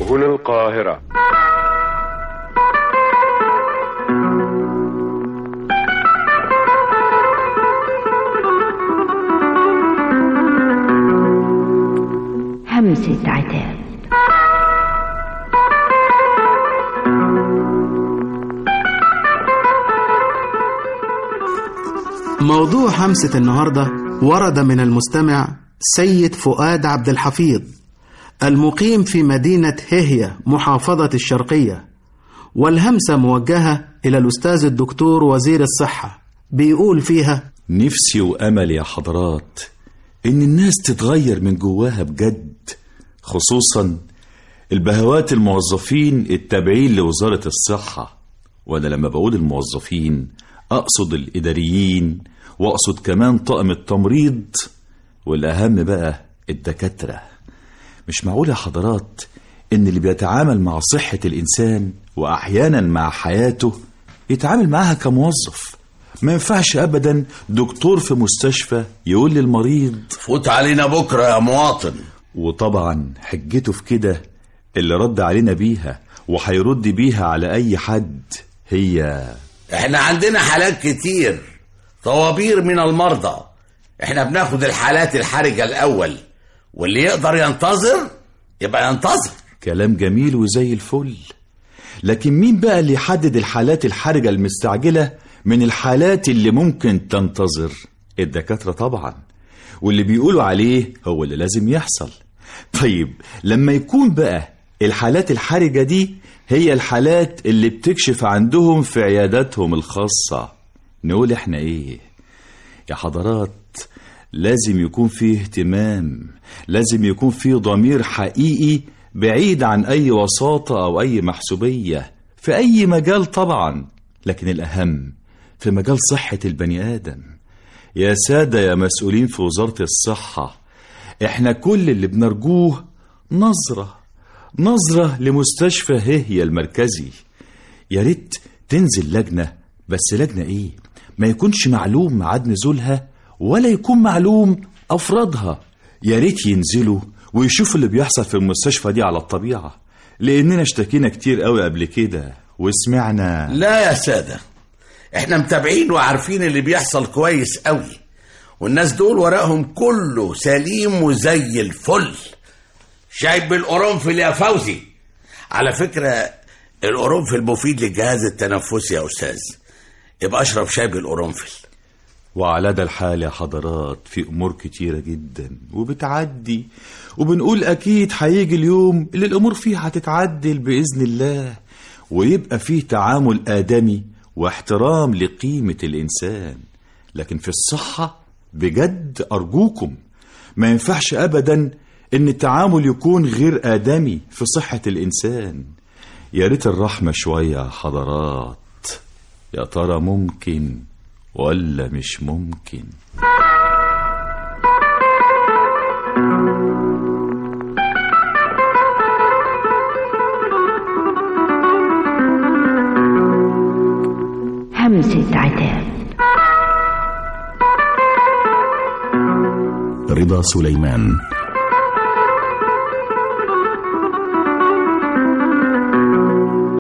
هنا القاهرة همسة عتاب موضوع همسة النهاردة ورد من المستمع سيد فؤاد عبد الحفيظ المقيم في مدينة هيهية محافظة الشرقية والهمسة موجهة إلى الأستاذ الدكتور وزير الصحة بيقول فيها نفسي وأمل يا حضرات إن الناس تتغير من جواها بجد خصوصا البهوات الموظفين التابعين لوزارة الصحة وأنا لما بقول الموظفين أقصد الإداريين وأقصد كمان طاقم التمريض والأهم بقى الدكاترة مش معقول يا حضرات إن اللي بيتعامل مع صحة الإنسان وأحيانا مع حياته يتعامل معاها كموظف ما ينفعش أبدا دكتور في مستشفى يقول للمريض فوت علينا بكرة يا مواطن وطبعا حجته في كده اللي رد علينا بيها وهيرد بيها على أي حد هي احنا عندنا حالات كتير طوابير من المرضى احنا بناخد الحالات الحرجة الأول واللي يقدر ينتظر يبقى ينتظر كلام جميل وزي الفل لكن مين بقى اللي يحدد الحالات الحرجة المستعجلة من الحالات اللي ممكن تنتظر الدكاترة طبعا واللي بيقولوا عليه هو اللي لازم يحصل طيب لما يكون بقى الحالات الحرجة دي هي الحالات اللي بتكشف عندهم في عياداتهم الخاصة نقول احنا ايه يا حضرات لازم يكون فيه اهتمام لازم يكون فيه ضمير حقيقي بعيد عن اي وساطة او اي محسوبية في اي مجال طبعا لكن الاهم في مجال صحة البني ادم يا سادة يا مسؤولين في وزارة الصحة احنا كل اللي بنرجوه نظرة نظرة لمستشفى هي المركزي يا ريت تنزل لجنة بس لجنة ايه ما يكونش معلوم ميعاد نزولها ولا يكون معلوم افرادها يا ريت ينزلوا ويشوفوا اللي بيحصل في المستشفى دي على الطبيعة لاننا اشتكينا كتير قوي قبل كده وسمعنا لا يا سادة احنا متابعين وعارفين اللي بيحصل كويس قوي والناس دول ورقهم كله سليم وزي الفل شايب بالقرنفل يا فوزي على فكرة القرنفل مفيد للجهاز التنفسي يا أستاذ يبقى أشرب شاي بالقرنفل وعلى ده الحال يا حضرات في أمور كتيرة جدا وبتعدي وبنقول أكيد هيجي اليوم اللي الأمور فيه هتتعدل بإذن الله ويبقى فيه تعامل آدمي واحترام لقيمة الإنسان لكن في الصحة بجد أرجوكم ما ينفعش أبدا إن التعامل يكون غير آدمي في صحة الإنسان يا ريت الرحمة شوية يا حضرات يا ترى ممكن ولا مش ممكن همسة عتاب رضا سليمان